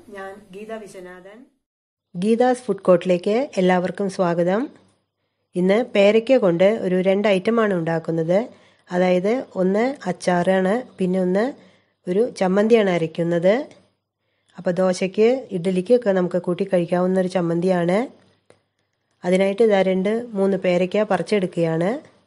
ഞാൻ ഗീത വിശ്വനാഥൻ ഗീതാസ് ഫുഡ് കോർട്ടിലേക്ക് എല്ലാവർക്കും സ്വാഗതം ഇന്ന് പേരയ്ക്ക കൊണ്ട് ഒരു രണ്ട് ഐറ്റമാണ് ഉണ്ടാക്കുന്നത് അതായത് ഒന്ന് അച്ചാറാണ് പിന്നെ ഒന്ന് ഒരു ചമ്മന്തിയാണ് അരയ്ക്കുന്നത് അപ്പോൾ ദോശയ്ക്ക് ഇഡ്ഡലിക്കൊക്കെ നമുക്ക് കൂട്ടി കഴിക്കാവുന്ന ഒരു ചമ്മന്തിയാണ് അതിനായിട്ട് ഇതാ രണ്ട് മൂന്ന് പേരയ്ക്ക പറിച്ചെടുക്കുകയാണ്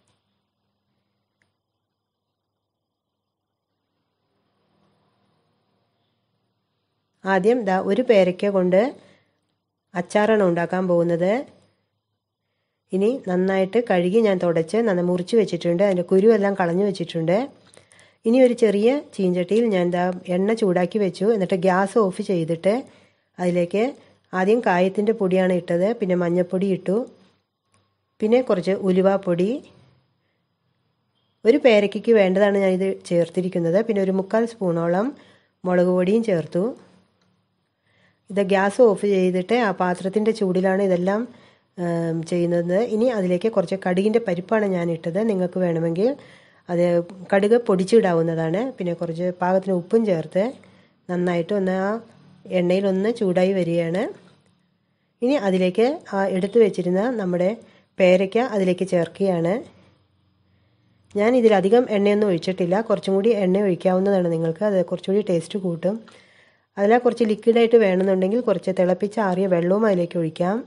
ആദ്യം ദാ ഒരു പേരയ്ക്ക കൊണ്ട് അച്ചാറാണ് ഉണ്ടാക്കാൻ പോകുന്നത് ഇനി നന്നായിട്ട് കഴുകി ഞാൻ തുടച്ച് നന്ന മുറിച്ച് വെച്ചിട്ടുണ്ട് അതിൻ്റെ കുരുവെല്ലാം കളഞ്ഞു വെച്ചിട്ടുണ്ട് ഇനി ഒരു ചെറിയ ചീഞ്ചട്ടിയിൽ ഞാൻ ദാ എണ്ണ ചൂടാക്കി വെച്ചു എന്നിട്ട് ഗ്യാസ് ഓഫ് ചെയ്തിട്ട് അതിലേക്ക് ആദ്യം കായത്തിൻ്റെ പൊടിയാണ് ഇട്ടത് പിന്നെ മഞ്ഞൾപ്പൊടി ഇട്ടു പിന്നെ കുറച്ച് ഉലുവാപ്പൊടി ഒരു പേരയ്ക്ക് വേണ്ടതാണ് ഞാനിത് ചേർത്തിരിക്കുന്നത് പിന്നെ ഒരു മുക്കാൽ സ്പൂണോളം മുളക് പൊടിയും ചേർത്തു ഇത് ഗ്യാസ് ഓഫ് ചെയ്തിട്ട് ആ പാത്രത്തിൻ്റെ ചൂടിലാണ് ഇതെല്ലാം ചെയ്യുന്നത് ഇനി അതിലേക്ക് കുറച്ച് കടുകിൻ്റെ പരിപ്പാണ് ഞാൻ ഇട്ടത് നിങ്ങൾക്ക് വേണമെങ്കിൽ അത് കടുക് പൊടിച്ചിടാവുന്നതാണ് പിന്നെ കുറച്ച് പാകത്തിന് ഉപ്പും ചേർത്ത് നന്നായിട്ട് ഒന്ന് ആ എണ്ണയിലൊന്ന് ചൂടായി വരികയാണ് ഇനി അതിലേക്ക് ആ എടുത്തു വെച്ചിരുന്ന നമ്മുടെ പേരയ്ക്ക അതിലേക്ക് ചേർക്കുകയാണ് ഞാൻ ഇതിലധികം എണ്ണയൊന്നും ഒഴിച്ചിട്ടില്ല കുറച്ചും കൂടി എണ്ണ ഒഴിക്കാവുന്നതാണ് നിങ്ങൾക്ക് അത് കുറച്ചുകൂടി ടേസ്റ്റ് കൂട്ടും അതിൽ കുറച്ച് ലിക്വിഡായിട്ട് വേണമെന്നുണ്ടെങ്കിൽ കുറച്ച് തിളപ്പിച്ച് ആറിയ വെള്ളവും അതിലേക്ക് ഒഴിക്കാം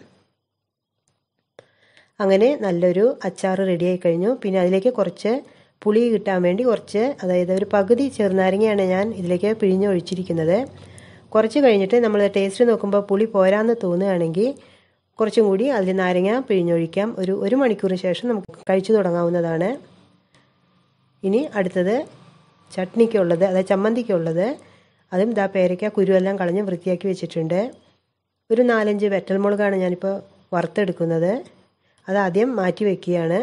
അങ്ങനെ നല്ലൊരു അച്ചാർ റെഡിയായി കഴിഞ്ഞു പിന്നെ അതിലേക്ക് കുറച്ച് പുളി കിട്ടാൻ വേണ്ടി കുറച്ച് അതായത് ഒരു പകുതി ചെറുനാരങ്ങയാണ് ഞാൻ ഇതിലേക്ക് പിഴിഞ്ഞൊഴിച്ചിരിക്കുന്നത് കുറച്ച് കഴിഞ്ഞിട്ട് നമ്മൾ ടേസ്റ്റ് നോക്കുമ്പോൾ പുളി പോരാന്ന് തോന്നുകയാണെങ്കിൽ കുറച്ചും കൂടി അതിൽ നാരങ്ങ പിഴിഞ്ഞൊഴിക്കാം ഒരു ഒരു മണിക്കൂറിന് ശേഷം നമുക്ക് കഴിച്ചു തുടങ്ങാവുന്നതാണ് ഇനി അടുത്തത് ചട്നിക്കുള്ളത് അതായത് ചമ്മന്തിക്കുള്ളത് അതും ഇതാ പേരയ്ക്ക കുരുവെല്ലാം കളഞ്ഞ് വൃത്തിയാക്കി വെച്ചിട്ടുണ്ട് ഒരു നാലഞ്ച് വെറ്റൽമുളകാണ് ഞാനിപ്പോൾ വറുത്തെടുക്കുന്നത് അത് ആദ്യം മാറ്റി വയ്ക്കുകയാണ്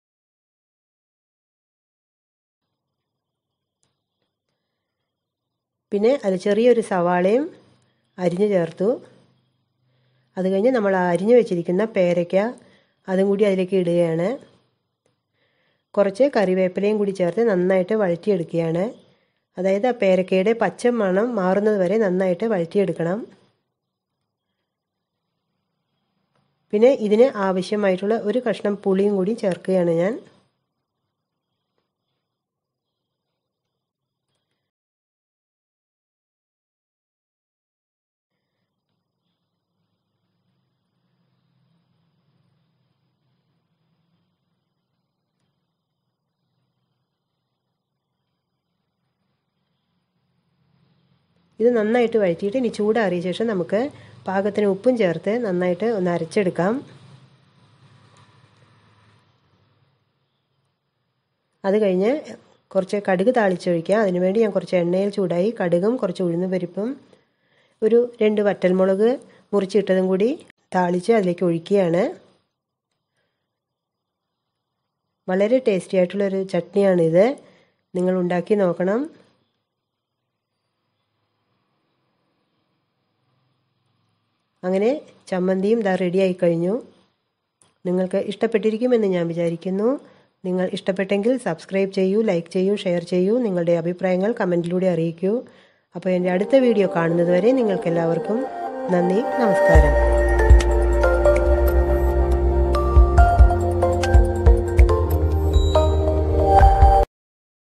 പിന്നെ അതിൽ ചെറിയൊരു സവാളയും അരിഞ്ഞു ചേർത്തു അത് കഴിഞ്ഞ് നമ്മൾ അരിഞ്ഞു വെച്ചിരിക്കുന്ന പേരയ്ക്ക അതും കൂടി അതിലേക്ക് ഇടുകയാണ് കുറച്ച് കറിവേപ്പിലയും കൂടി ചേർത്ത് നന്നായിട്ട് വഴറ്റിയെടുക്കുകയാണ് അതായത് ആ പേരക്കയുടെ പച്ച മണം മാറുന്നത് വരെ നന്നായിട്ട് വഴറ്റിയെടുക്കണം പിന്നെ ഇതിന് ആവശ്യമായിട്ടുള്ള ഒരു കഷ്ണം പുളിയും കൂടി ചേർക്കുകയാണ് ഞാൻ ഇത് നന്നായിട്ട് വഴറ്റിയിട്ട് ഇനി ചൂടാറിയ ശേഷം നമുക്ക് പാകത്തിന് ഉപ്പും ചേർത്ത് നന്നായിട്ട് ഒന്ന് അരച്ചെടുക്കാം അത് കഴിഞ്ഞ് കുറച്ച് കടുക് താളിച്ചൊഴിക്കുക അതിനുവേണ്ടി ഞാൻ കുറച്ച് എണ്ണയിൽ ചൂടായി കടുകും കുറച്ച് ഉഴുന്ന് പരിപ്പും ഒരു രണ്ട് വറ്റൽമുളക് മുറിച്ചിട്ടതും കൂടി താളിച്ച് അതിലേക്ക് ഒഴിക്കുകയാണ് വളരെ ടേസ്റ്റി ആയിട്ടുള്ളൊരു ചട്നിയാണിത് നിങ്ങൾ ഉണ്ടാക്കി നോക്കണം അങ്ങനെ ചമ്മന്തിയും ഇതാ റെഡിയായി കഴിഞ്ഞു നിങ്ങൾക്ക് ഇഷ്ടപ്പെട്ടിരിക്കുമെന്ന് ഞാൻ വിചാരിക്കുന്നു നിങ്ങൾ ഇഷ്ടപ്പെട്ടെങ്കിൽ സബ്സ്ക്രൈബ് ചെയ്യൂ ലൈക്ക് ചെയ്യൂ ഷെയർ ചെയ്യൂ നിങ്ങളുടെ അഭിപ്രായങ്ങൾ കമൻറ്റിലൂടെ അറിയിക്കൂ അപ്പോൾ എൻ്റെ അടുത്ത വീഡിയോ കാണുന്നതുവരെ നിങ്ങൾക്കെല്ലാവർക്കും നന്ദി നമസ്കാരം